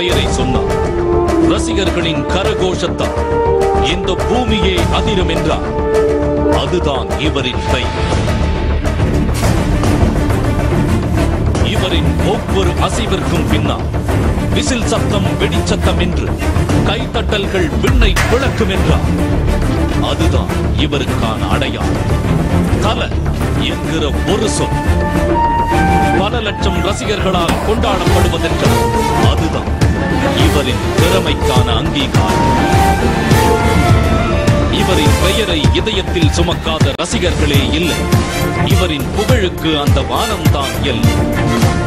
பெயரை சொன்னார் ரசிகர்களின் கரகோஷத்தால் இந்த பூமியே அதிரும் என்றார் அதுதான் இவரின் பெயர் இவரின் ஒவ்வொரு அசைவிற்கும் பின்னால் விசில் சத்தம் வெடிச்சத்தம் என்று கைத்தட்டல்கள் விண்ணை விளக்கும் என்றார் அதுதான் இவருக்கான அடையாளம் தல என்கிற ஒரு சொல் பல லட்சம் ரசிகர்களால் கொண்டாடப்படுவதென்றால் அதுதான் இவரின் திறமைக்கான அங்கீகாரம் இவரின் பெயரை இதயத்தில் சுமக்காத ரசிகர்களே இல்லை இவரின் புகழுக்கு அந்த வானம்தான் எல்லை